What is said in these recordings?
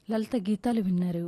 లలిత గీతాలు విన్నారు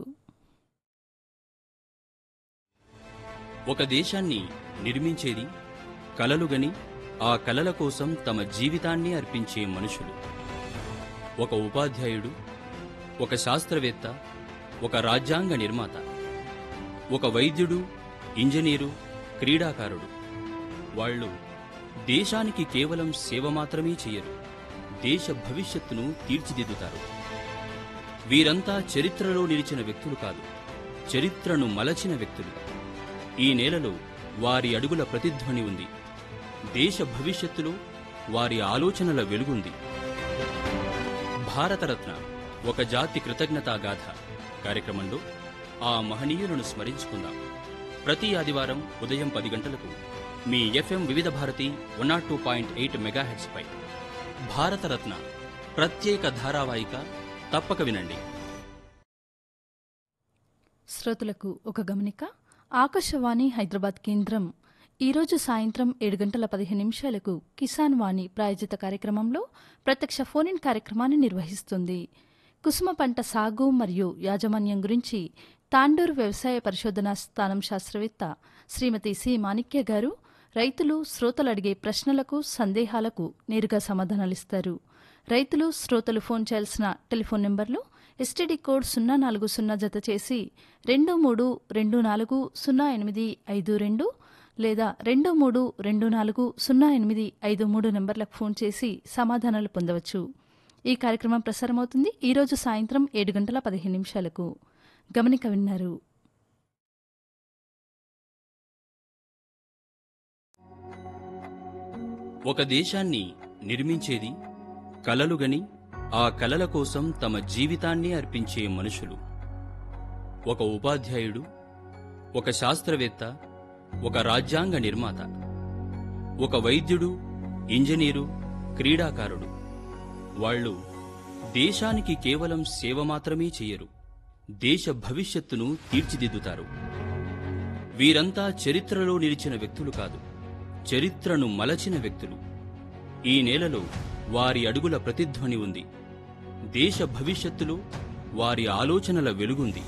ఒక దేశాన్ని నిర్మించేది కలలుగని ఆ కలల కోసం తమ జీవితాన్ని అర్పించే మనుషులు ఒక ఉపాధ్యాయుడు ఒక శాస్త్రవేత్త ఒక రాజ్యాంగ నిర్మాత ఒక వైద్యుడు ఇంజనీరు క్రీడాకారుడు వాళ్ళు దేశానికి కేవలం సేవ మాత్రమే చేయరు దేశ భవిష్యత్తును తీర్చిదిద్దుతారు వీరంతా చరిత్రలో నిలిచిన వ్యక్తులు కాదు చరిత్రను మలచిన వ్యక్తులు ఈ నేలలో వారి అడుగుల ప్రతిధ్వని ఉంది దేశ భవిష్యత్తులో వారి ఆలోచనల వెలుగుంది భారతరత్న ఒక జాతి కృతజ్ఞతా గాథ కార్యక్రమంలో ఆ మహనీయులను స్మరించుకుందాం ప్రతి ఆదివారం ఉదయం పది గంటలకు మీ FM Vividh Bharati one nought two point eight మెగాహెట్స్పై భారతరత్న ప్రత్యేక ధారావాహిక తప్పక వినండి శ్రోతలకు ఒక గమనిక ఆకాశవాణి హైదరాబాద్ కేంద్రం ఈరోజు సాయంత్రం ఏడు గంటల పదిహేను నిమిషాలకు కిసాన్ వాణి ప్రాయోజిత కార్యక్రమంలో ప్రత్యక్ష ఫోన్ ఇన్ కార్యక్రమాన్ని నిర్వహిస్తుంది కుసుమ పంట సాగు మరియు యాజమాన్యం గురించి తాండూరు వ్యవసాయ పరిశోధనా స్థానం శాస్త్రవేత్త శ్రీమతి సి మాణిక్య గారు రైతులు శ్రోతలు అడిగే ప్రశ్నలకు సందేహాలకు నేరుగా సమాధానాలిస్తారు రైతులు శ్రోతలు ఫోన్ చేయాల్సిన టెలిఫోన్ నెంబర్లు ఎస్టీడీ కోడ్ సున్నా నాలుగు సున్నా జత చేసి రెండు మూడు రెండు నాలుగు సున్నా ఎనిమిది ఐదు రెండు లేదా రెండు మూడు రెండు నాలుగు సున్నా ఎనిమిది ఐదు మూడు నెంబర్లకు ఫోన్ చేసి సమాధానాలు పొందవచ్చు ఈ కార్యక్రమం ప్రసారమవుతుంది ఈరోజు సాయంత్రం ఏడు గంటల పదిహేను నిమిషాలకు గమనిక విన్నారు ఒక దేశాన్ని నిర్మించేది కలలుగని ఆ కలల కోసం తమ జీవితాన్ని అర్పించే మనుషులు ఒక ఉపాధ్యాయుడు ఒక శాస్త్రవేత్త ఒక రాజ్యాంగ నిర్మాత ఒక వైద్యుడు ఇంజనీరు క్రీడాకారుడు వాళ్ళు దేశానికి కేవలం సేవ మాత్రమే చేయరు దేశ భవిష్యత్తును తీర్చిదిద్దుతారు వీరంతా చరిత్రలో నిలిచిన వ్యక్తులు కాదు చరిత్రను మలచిన వ్యక్తులు ఈ నేలలో వారి అడుగుల ప్రతిధ్వని ఉంది దేశ భవిష్యత్తులో వారి ఆలోచనల వెలుగుంది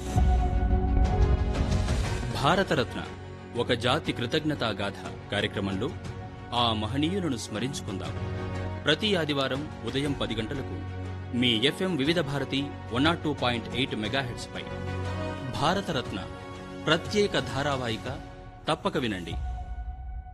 భారతరత్న ఒక జాతి కృతజ్ఞతా గాథ కార్యక్రమంలో ఆ మహనీయులను స్మరించుకుందాం ప్రతి ఆదివారం ఉదయం పది గంటలకు మీ FM Vividh Bharati one nought two point eight మెగాహెట్స్పై భారతరత్న ప్రత్యేక ధారావాహిక తప్పక వినండి